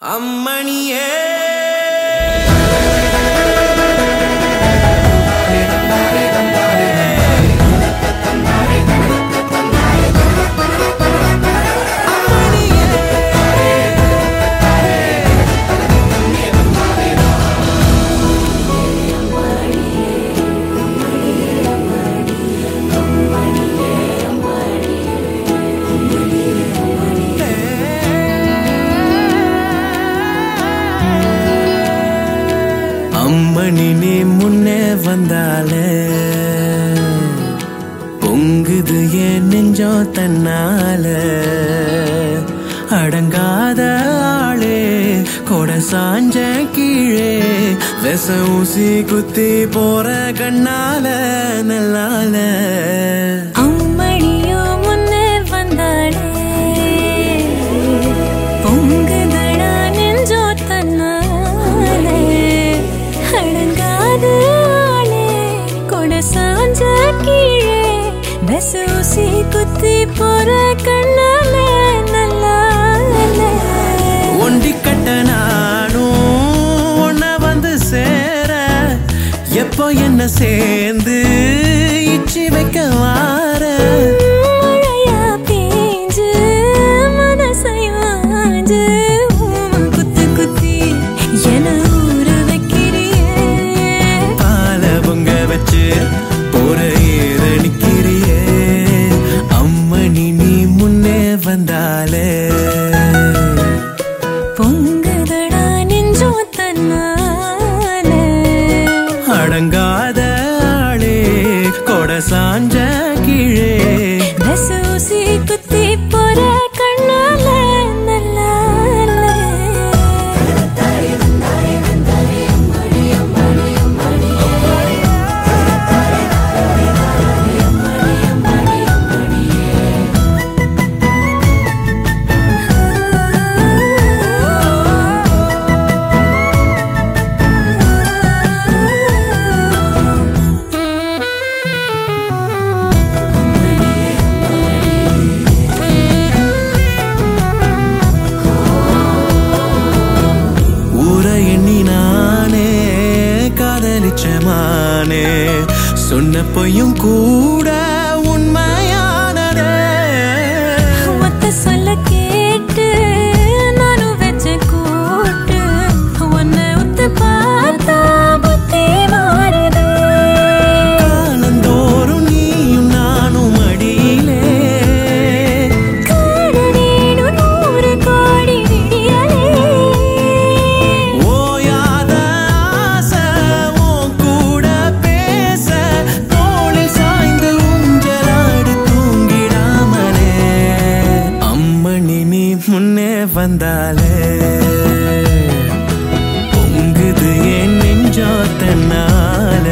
அம்மணியே அம்மணி நீ முன்னே வந்தாலே பொங்குது என் நெஞ்சம் தன்னால அடங்காத ஆளே கொடை சாஞ்ச கீழே விச ஊசி குத்தி போற கண்ணால நல்லால அம்மணியோ முன்னே வந்தாளே பொங்குதடா நெஞ்சோ தன்னாலே அடங்காத ஆளே கொட சாஞ்ச கீழே வெசூசி குத்தி போற கண்ணால நல்லால ஒண்டி கட்ட நானும் உன்னை வந்து சேர எப்போ என்ன சேர்ந்து இச்சி வைக்க வார மழையா பேஞ்சு மனசையும் ஆஞ்சு உன் குத்து குத்தி என ஊற வைக்கிறியே பால பொங்க வச்சு போற ஏற நிக்கிறியே அம்மணி நீ முன்னே வந்தாலே பொங்குதடா நெஞ்சோ தன்னாலே அடங்காத ஆளே கொடை சாஞ்ச கீழே வெசூசி குத்தி போற கண்ணால நல்லால ஊர எண்ணி நானே காதலிச்சமானே சொன்ன பொய்யும் கூட உண்மையானதே ஒத்த சொல்ல கேட்டு நானும் வச்ச கூட்டு உன்னை உத்து பார்த்தா புத்தி மாறுது காலந்தோறும் நீயும் நானும் அடியிலே காடனேனு நூறு கோடி விடியலே ஓயாத ஆசை உன் கூட பேச தோளில் சாய்ந்து ஊஞ்சலாடு தூங்கிடாமலே அம்மணி நீ முன்னே வந்தாலே பொங்குது என் நெஞ்சோ தன்னால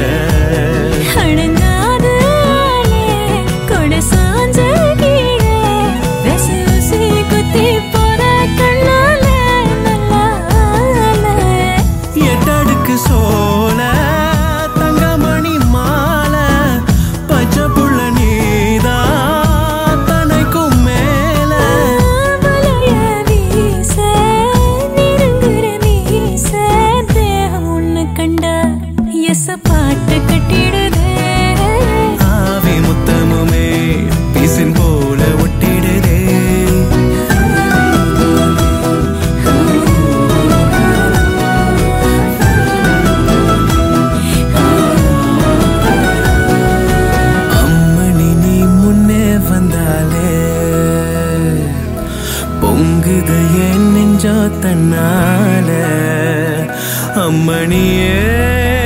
அடங்காத ஆளே கொடை சாஞ்ச கீழே வெசூசி குத்தி போற கண்ணால நல்லால எட்டடுக்கு சோல தங்கமணி மாலை பச்சை புள்ள நீதான் தனைக்கும் மேல வளைய வீச நெருங்குற மீச தேகம் உன்னை கண்டா எச பாட்டு கட்டிடுதே ஆவி முத்தமுமே பீசின் போல ஒட்டிடுதே அம்மணி நீ முன்னே வந்தாலே பொங்குது என் நெஞ்சோ தன்னால அம்மணியே